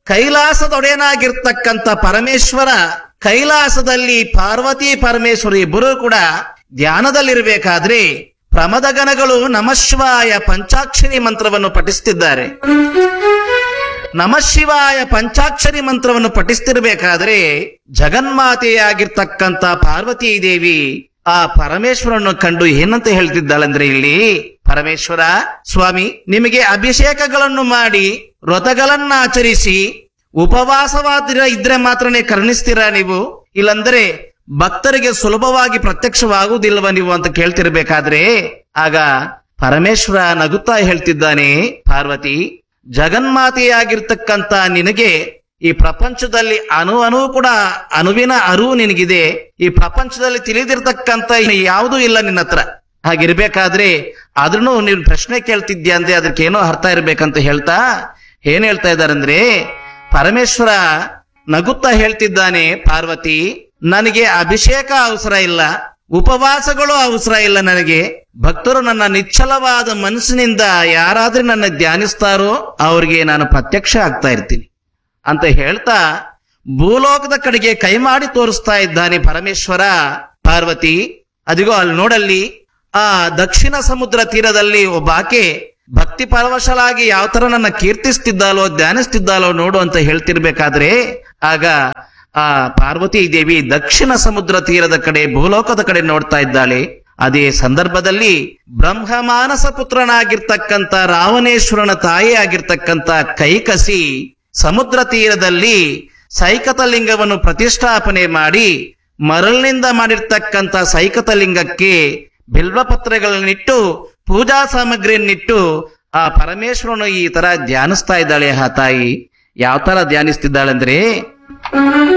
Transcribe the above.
ಕೈಲಾಸದೊಡೆಯನಾಗಿರ್ತಕ್ಕಂಥ ಪರಮೇಶ್ವರ ಕೈಲಾಸದಲ್ಲಿ ಪಾರ್ವತಿ ಪರಮೇಶ್ವರ ಇಬ್ಬರೂ ಕೂಡ ಧ್ಯಾನದಲ್ಲಿರಬೇಕಾದ್ರೆ ಪ್ರಮದಗಣಗಳು ನಮಶಿವಾಯ ಪಂಚಾಕ್ಷರಿ ಮಂತ್ರವನ್ನು ಪಠಿಸುತ್ತಿದ್ದಾರೆ ನಮಶಿವಾಯ ಪಂಚಾಕ್ಷರಿ ಮಂತ್ರವನ್ನು ಪಠಿಸ್ತಿರ್ಬೇಕಾದ್ರೆ ಜಗನ್ಮಾತೆಯಾಗಿರ್ತಕ್ಕಂಥ ಪಾರ್ವತೀ ದೇವಿ ಆ ಪರಮೇಶ್ವರನ್ನು ಕಂಡು ಏನಂತ ಹೇಳ್ತಿದ್ದಾಳಂದ್ರೆ ಇಲ್ಲಿ ಪರಮೇಶ್ವರ ಸ್ವಾಮಿ ನಿಮಗೆ ಅಭಿಷೇಕಗಳನ್ನು ಮಾಡಿ ವ್ರತಗಳನ್ನ ಆಚರಿಸಿ ಉಪವಾಸವಾದಿರ ಇದ್ರೆ ಮಾತ್ರನೇ ಕರುಣಿಸ್ತೀರಾ ನೀವು ಇಲ್ಲಂದ್ರೆ ಭಕ್ತರಿಗೆ ಸುಲಭವಾಗಿ ಪ್ರತ್ಯಕ್ಷವಾಗುವುದಿಲ್ವ ನೀವು ಅಂತ ಕೇಳ್ತಿರ್ಬೇಕಾದ್ರೆ ಆಗ ಪರಮೇಶ್ವರ ನಗುತ್ತಾ ಹೇಳ್ತಿದ್ದಾನೆ ಪಾರ್ವತಿ ಜಗನ್ಮಾತೆಯಾಗಿರ್ತಕ್ಕಂತ ನಿನಗೆ ಈ ಪ್ರಪಂಚದಲ್ಲಿ ಅಣು ಅಣು ಕೂಡ ಅಣುವಿನ ಅರಿವು ನಿನಗಿದೆ ಈ ಪ್ರಪಂಚದಲ್ಲಿ ತಿಳಿದಿರ್ತಕ್ಕಂತ ಯಾವುದೂ ಇಲ್ಲ ನಿನ್ನ ಹತ್ರ ಹಾಗಿರ್ಬೇಕಾದ್ರೆ ಆದ್ರೂ ನೀನು ಪ್ರಶ್ನೆ ಕೇಳ್ತಿದ್ಯಾ ಅಂದ್ರೆ ಅದಕ್ಕೆ ಏನೋ ಅರ್ಥ ಇರ್ಬೇಕಂತ ಹೇಳ್ತಾ ಏನ್ ಹೇಳ್ತಾ ಇದ್ದಾರಂದ್ರೆ ಪರಮೇಶ್ವರ ನಗುತ್ತಾ ಹೇಳ್ತಿದ್ದಾನೆ ಪಾರ್ವತಿ ನನಗೆ ಅಭಿಷೇಕ ಅವಸರ ಇಲ್ಲ ಉಪವಾಸಗಳು ಅವಸರ ಇಲ್ಲ ನನಗೆ ಭಕ್ತರು ನನ್ನ ನಿಶ್ಚಲವಾದ ಮನಸ್ಸಿನಿಂದ ಯಾರಾದ್ರೂ ನನ್ನ ಧ್ಯಾನಿಸ್ತಾರೋ ಅವ್ರಿಗೆ ನಾನು ಪ್ರತ್ಯಕ್ಷ ಆಗ್ತಾ ಇರ್ತೀನಿ ಅಂತ ಹೇಳ್ತಾ ಭೂಲೋಕದ ಕಡೆಗೆ ಕೈ ಮಾಡಿ ತೋರಿಸ್ತಾ ಇದ್ದಾನೆ ಪರಮೇಶ್ವರ ಪಾರ್ವತಿ ಅದಿಗೋ ಅಲ್ಲಿ ನೋಡಲ್ಲಿ ಆ ದಕ್ಷಿಣ ಸಮುದ್ರ ತೀರದಲ್ಲಿ ಒಬ್ಬ ಆಕೆ ಭಕ್ತಿ ಪರವಶಲಾಗಿ ಯಾವ ತರ ನನ್ನ ಕೀರ್ತಿಸ್ತಿದ್ದಾಲೋ ಧ್ಯಾನಿಸ್ತಿದ್ದಾಲೋ ನೋಡು ಅಂತ ಹೇಳ್ತಿರ್ಬೇಕಾದ್ರೆ ಆಗ ಆ ಪಾರ್ವತಿ ದೇವಿ ದಕ್ಷಿಣ ಸಮುದ್ರ ತೀರದ ಕಡೆ ಭೂಲೋಕದ ಕಡೆ ನೋಡ್ತಾ ಇದ್ದಾಳೆ ಅದೇ ಸಂದರ್ಭದಲ್ಲಿ ಬ್ರಹ್ಮಮಾನಸ ಪುತ್ರನಾಗಿರ್ತಕ್ಕಂಥ ರಾವಣೇಶ್ವರನ ತಾಯಿ ಆಗಿರ್ತಕ್ಕಂಥ ಕೈಕಸಿ ಸಮುದ್ರ ತೀರದಲ್ಲಿ ಸೈಕತ ಲಿಂಗವನ್ನು ಪ್ರತಿಷ್ಠಾಪನೆ ಮಾಡಿ ಮರಳಿನಿಂದ ಮಾಡಿರ್ತಕ್ಕಂಥ ಸೈಕತ ಲಿಂಗಕ್ಕೆ ಬಿಲ್ವಪತ್ರೆಗಳನ್ನಿಟ್ಟು ಪೂಜಾ ಸಾಮಗ್ರಿಯನ್ನಿಟ್ಟು ಆ ಪರಮೇಶ್ವರನು ಈ ತರ ಧ್ಯಾನಿಸ್ತಾ ಇದ್ದಾಳೆ ಆ ತಾಯಿ ಯಾವ ತರ ಧ್ಯಾನಿಸ್ತಿದ್ದಾಳಂದ್ರೆ